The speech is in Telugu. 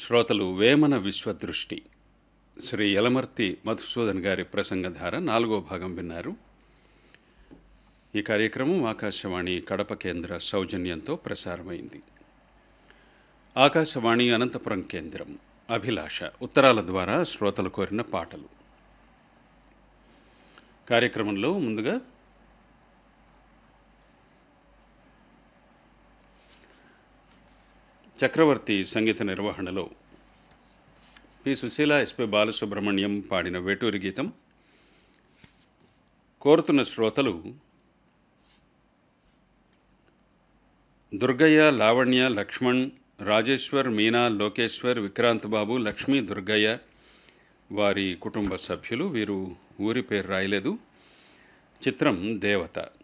శ్రోతలు వేమన విశ్వదృష్టి శ్రీ యలమర్తి మధుసూదన్ గారి ప్రసంగధార నాలుగో భాగం విన్నారు ఈ కార్యక్రమం ఆకాశవాణి కడప కేంద్ర సౌజన్యంతో ప్రసారమైంది ఆకాశవాణి అనంతపురం కేంద్రం అభిలాష ఉత్తరాల ద్వారా శ్రోతలు కోరిన పాటలు కార్యక్రమంలో ముందుగా చక్రవర్తి సంగీత నిర్వహణలో పి సుశీల ఎస్పి బాలసుబ్రహ్మణ్యం పాడిన వేటూరి గీతం కోరుతున్న శ్రోతలు దుర్గయ్య లావణ్య లక్ష్మణ్ రాజేశ్వర్ మీనా లోకేశ్వర్ విక్రాంత్ బాబు లక్ష్మీ దుర్గయ్య వారి కుటుంబ సభ్యులు వీరు ఊరి పేరు రాయలేదు చిత్రం దేవత